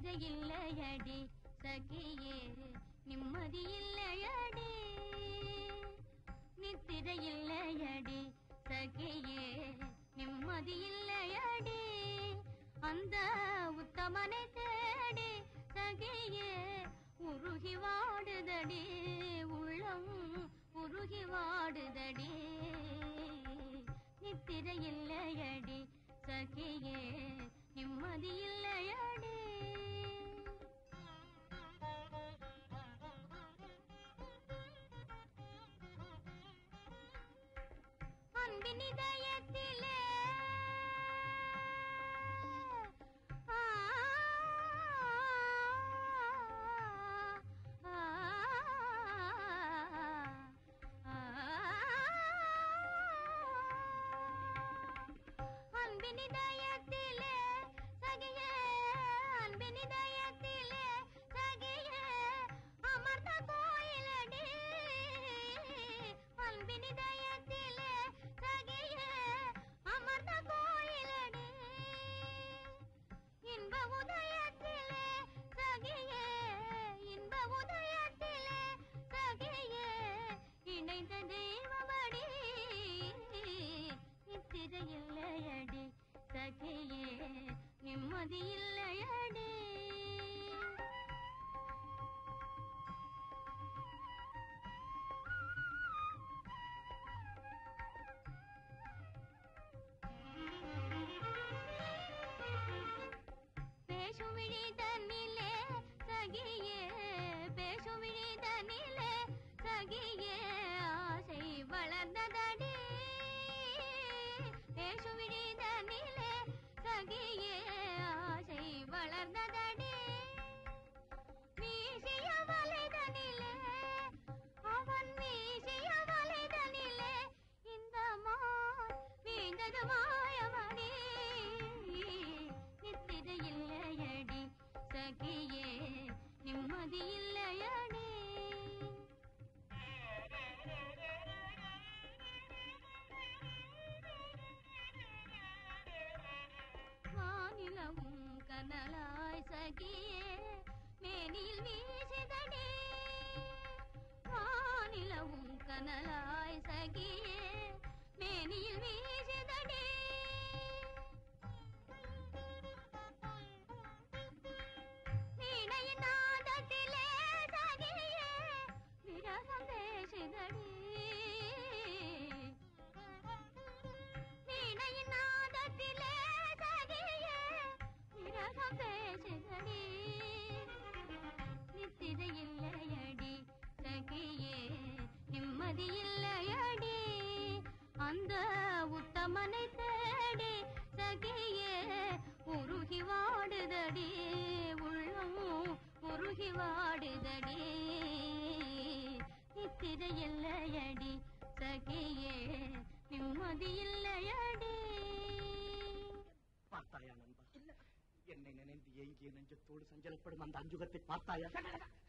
நித்திரையில்லையடி சகியே நிம்மதியில்லையடி நித்திரையில்லையடி சகியே நிம்மதியில்லையடி அந்த உத்தமனை தேடி சகியே உருகி வாடுதடி உள்ளம் உருகி வாடுதடி நித்திரையில்லையடி சகியே நிம்மதியில்லையடி அன்பின் இதயத்திலே ஆ, ஆ, ஆ, அன்பின் இதயத்திலே சகியே அன்பின் இதயத்திலே சகியே அமர்ந்த கோயிலடி அன்பின் இதயத்திலே சகியே அமர்ந்த கோயிலடி இன்ப உதயத்திலே சகியே இன்ப உதயத்திலே சகியே இணைந்த தெய்வமடி நித்திரையில்லையடி சகியே நிம்மதியில்லையடி பேசுமிழி தன்னிலே சகியே பேசுமிழி தன்னிலே சகியே ஆசை வளர்ந்ததடி பேசுமிழி தன்னிலே சகியே ஆசை வளர்ந்ததடி வீசிய வலைதனிலே அவன் வீசிய வலைதனிலே இந்த மான் வீழ்ந்தது மாயமணி நித்திரையில்லையடி சகியே நிம்மதியில்லையடி வானிலவும் கனலாய் சகியே மேனில் வீசிதடி வானிலவும் கனலாய் சகியே மேனியில் வீசிதடி வீணையின் நாதத்திலே சகியே விரகம் பேசுதடி வீணையின் நாதத்திலே சகியே விரகம் பேசுதடி நித்திரையில்லையடி சகியே நிம்மதியில்லையடி அந்த உத்தமனை தேடி சகியே உருகி வாடுதடி உள்ளம் உருகி வாடுதடி நித்திரையில்லையடி சகியே நிம்மதியில்லையடி பார்த்தாயா நண்பா என்னை நினைந்து ஏங்கிய நெஞ்சத்தோடு சஞ்சலப்படும் அந்த அஞ்சுகத்தை பார்த்தாயா